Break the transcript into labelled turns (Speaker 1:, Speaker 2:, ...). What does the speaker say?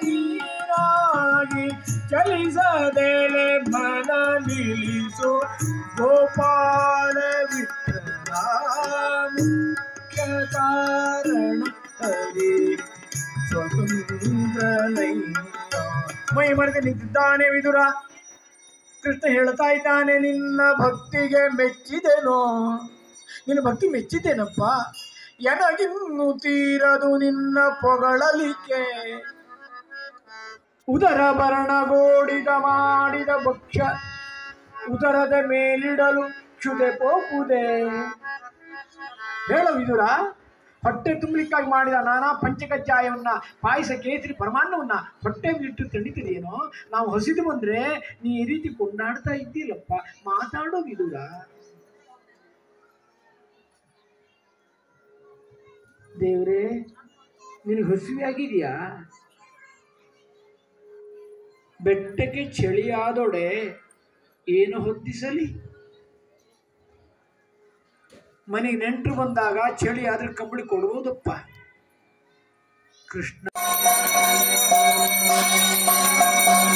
Speaker 1: ನೀರಾಗಿ ಚಲಿಸದೇಲೆ ಮನ ನಿಲ್ಲಿಸು ಗೋಪಾಲ ವಿಠಲ ಮುಖ್ಯ ಕಾರಣ ಹರಿ ಸ್ವತಂತ್ರನಯ್ಯ ಮೈ ಮರೆತು ನಿಂತಿದ್ದಾನೆ ವಿದುರ ಕೃಷ್ಣ ಹೇಳ್ತಾ ಇದ್ದಾನೆ ನಿನ್ನ ಭಕ್ತಿಗೆ ಮೆಚ್ಚಿದೆನೋ ನಿನ್ನ ಭಕ್ತಿ ಮೆಚ್ಚಿದ್ದೇನಪ್ಪ ಎನಗಿನ್ನು ತೀರದು ನಿನ್ನ ಪೊಗಳಲಿಕೆ ಉದರ ಭರಣಗೋಡಿದ ಮಾಡಿದ ಭಕ್ಷ್ಯ ಉದರದ ಮೇಲಿಡಲು ಕ್ಷುದೆ ಪೋಪುದೆ ಹೇಳು ವಿದುರ ಹೊಟ್ಟೆ ತುಂಬಲಿಕ್ಕಾಗಿ ಮಾಡಿದ ನಾನಾ ಪಂಚಕಜ್ಜಾಯವನ್ನ ಪಾಯಸ ಕೇಸರಿ ಪರಮಾನ್ನವನ್ನ ಹೊಟ್ಟೆ ಇಟ್ಟು ತಣಿತಿದೆಯೇನೋ ನಾವು ಹಸಿದು ಬಂದ್ರೆ ನೀ ಈ ರೀತಿ ಕೊಂಡಾಡ್ತಾ ಇದ್ದೀಲಪ್ಪ ಮಾತಾಡೋ ವಿದುರ ದೇವ್ರೇ ನಿನಗೆ ಹಸಿವೆ ಆಗಿದೆಯಾ ಬೆಟ್ಟಕ್ಕೆ ಚಳಿಯಾದೊಡೆ ಏನು ಹೊತ್ತಿಸಲಿ ಮನೆಗೆ ನೆಂಟರು ಬಂದಾಗ ಚಳಿ ಆದ್ರೆ ಕಂಬಳಿ ಕೊಡುವುದಪ್ಪ ಕೃಷ್ಣ